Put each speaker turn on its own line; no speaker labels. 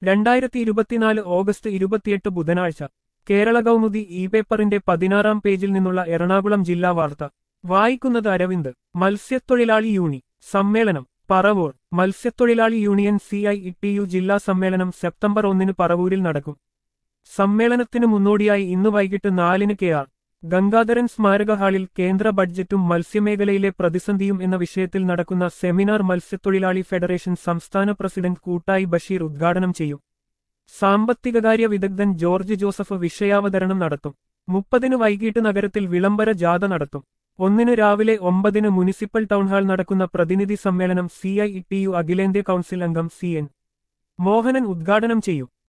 രണ്ടായിരത്തി ഇരുപത്തിനാല് ഓഗസ്റ്റ് ഇരുപത്തിയെട്ട് ബുധനാഴ്ച കേരള കൗമുദി ഇ പേപ്പറിന്റെ പതിനാറാം പേജിൽ നിന്നുള്ള എറണാകുളം ജില്ലാ വാർത്ത വായിക്കുന്നത് അരവിന്ദ് മത്സ്യത്തൊഴിലാളി യൂണി സമ്മേളനം പറവൂർ മത്സ്യത്തൊഴിലാളി union C I T U ജില്ലാ സമ്മേളനം സെപ്റ്റംബർ ഒന്നിന് പറവൂരിൽ നടക്കും സമ്മേളനത്തിനു മുന്നോടിയായി ഇന്ന് വൈകിട്ട് നാലിന് കെ ആർ ഗംഗാധരൻ സ്മാരക ഹാളിൽ കേന്ദ്ര ബഡ്ജറ്റും മത്സ്യമേഖലയിലെ പ്രതിസന്ധിയും എന്ന വിഷയത്തിൽ നടക്കുന്ന സെമിനാർ മത്സ്യത്തൊഴിലാളി ഫെഡറേഷൻ സംസ്ഥാന പ്രസിഡന്റ് കൂട്ടായി ബഷീർ ഉദ്ഘാടനം ചെയ്യും സാമ്പത്തികകാര്യ വിദഗ്ധൻ ജോർജ് ജോസഫ് വിഷയാവതരണം നടത്തും മുപ്പതിന് വൈകിട്ട് നഗരത്തിൽ വിളംബര ജാഥ നടത്തും ഒന്നിന് രാവിലെ ഒമ്പതിന് മുനിസിപ്പൽ ടൗൺഹാൾ നടക്കുന്ന പ്രതിനിധി സമ്മേളനം സി ഐ ടി യു അഖിലേന്ത്യാ കൗൺസിൽ അംഗം സി എൻ മോഹനൻ ഉദ്ഘാടനം ചെയ്യും